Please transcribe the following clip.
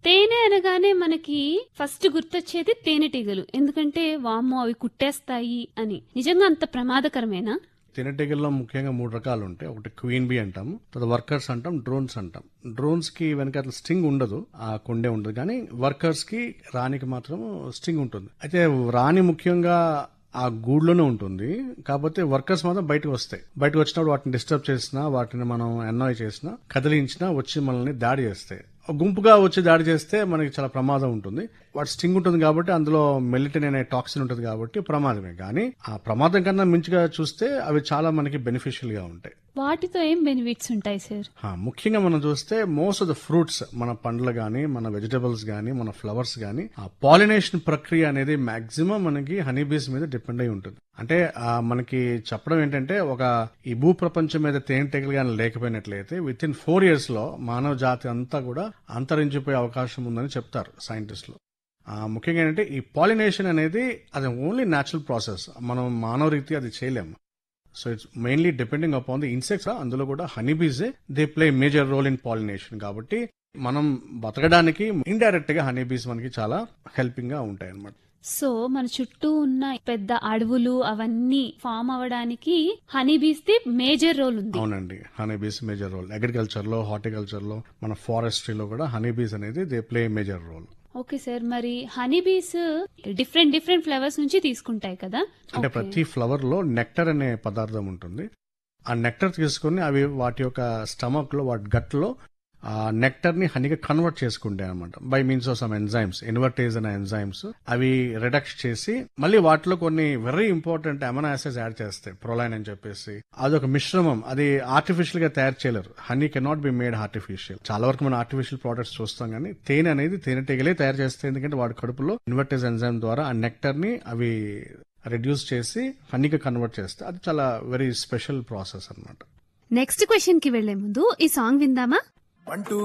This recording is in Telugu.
తేనె అనగానే మనకి ఫస్ట్ గుర్తొచ్చేది తేనెటీగలు ఎందుకంటే వామ్మో అవి కుట్టేస్తాయి అని నిజంగా అంత ప్రమాదకరమేనా తేనెటీగల్లో ముఖ్యంగా మూడు రకాలు ఉంటాయి ఒకటి క్వీన్ బీ అంటాం తర్వాత వర్కర్స్ అంటాం డ్రోన్స్ అంటాం డ్రోన్స్ కి వెనక అట్లా స్టింగ్ ఉండదు ఆ కొండే ఉండదు కానీ వర్కర్స్ కి రాణికి మాత్రం స్టింగ్ ఉంటుంది అయితే రాణి ముఖ్యంగా ఆ గూడులోనే ఉంటుంది కాకపోతే వర్కర్స్ మాత్రం బయటకు వస్తాయి బయటకు వచ్చినప్పుడు వాటిని డిస్టర్బ్ చేసినా వాటిని మనం ఎన్నాయ్ చేసినా కదిలించినా వచ్చి మనల్ని దాడి చేస్తాయి గుంపుగా వచ్చి దాడి చేస్తే మనకి చాలా ప్రమాదం ఉంటుంది వాటి స్టింగ్ ఉంటుంది కాబట్టి అందులో మెలిటిన్ అనే టాక్సిన్ ఉంటుంది కాబట్టి ప్రమాదమే కానీ ఆ ప్రమాదం కన్నా మించిగా చూస్తే అవి చాలా మనకి బెనిఫిషియల్ గా ఉంటాయి వాటితో ఏం బెనిఫిట్స్ ఉంటాయి సార్ ఆ, ముఖ్యంగా మనం చూస్తే మోస్ట్ ఆఫ్ ద ఫ్రూట్స్ మన పండ్లు గానీ మన వెజిటబుల్స్ గానీ మన ఫ్లవర్స్ గానీ ఆ పాలినేషన్ ప్రక్రియ అనేది మాక్సిమం మనకి హనీ బీస్ మీద డిపెండ్ అయి ఉంటుంది అంటే ఆ, మనకి చెప్పడం ఏంటంటే ఒక ఈ భూ ప్రపంచం మీద తేనెటీగలు కానీ లేకపోయినట్లయితే విత్ ఇన్ ఫోర్ ఇయర్స్ లో మానవ జాతి అంతా కూడా అంతరించిపోయే అవకాశం ఉందని చెప్తారు సైంటిస్టులు ఆ, ముఖ్యంగా ఏంటంటే ఈ పాలినేషన్ అనేది అది ఓన్లీ న్యాచురల్ ప్రాసెస్ మనం మానవ రీతి అది చేయలేము so it's mainly depending upon the insects అందులో కూడా honey bees they play major role in pollination కాబట్టి మనం బతకడానికి ఇండైరెక్ట్ గా హనీ బీస్ మనకి చాలా హెల్పింగ్ గా ఉంటాయి అన్నమాట సో మన చుట్టూ ఉన్న పెద్ద అడవులు అవన్నీ ఫామ్ అవడానికి honey bees the major role ఉంది అవునండి honey bees major role agriculture లో హార్టికల్చర్ లో మన ఫారెస్ట్రీలో కూడా హనీ బీస్ అనేది they play major role okay sir మరి honey bees different different flowers నుంచి తీసుకుంటాయి కదా అంటే ప్రతి ఫ్లవర్ లో నెక్టర్ అనే పదార్థం ఉంటుంది ఆ నెక్టర్ తీసుకుని అవి వాటి యొక్క స్టమక్ లో వాటి గట్ లో ఆ నెక్టర్ ని హనీగా కన్వర్ట్ చేసుకుంటాయి అనమాట by means of some enzymes invertase అనే ఎంజైమ్స్ అవి రిడక్ట్ చేసి మళ్ళీ వాటిలో కొన్ని very important amino acids add చేస్తాయి ప్రొలైన్ అని చెప్పేసి అదొక మిశ్రమం అది ఆర్టిఫిషియల్ గా తయారు చేయలేరు honey cannot be made artificial చాలా వరకు మనం ఆర్టిఫిషియల్ ప్రోడక్ట్స్ చూస్తాం కానీ తేనె అనేది తేనెటీగలే తయారు చేస్తాయి ఎందుకంటే వాడి కడుపులో ఇన్వర్టేజ్ ఎంజైమ్ ద్వారా ఆ నెక్టర్ ని అవి రెడ్యూస్ చేసి హనీగా కన్వర్ట్ చేస్తే అది చాలా వెరీ స్పెషల్ ప్రాసెస్ అన్నమాట నెక్స్ట్ క్వశ్చన్ కి వెళ్లే ముందు ఈ సాంగ్ విందామా వన్ టూ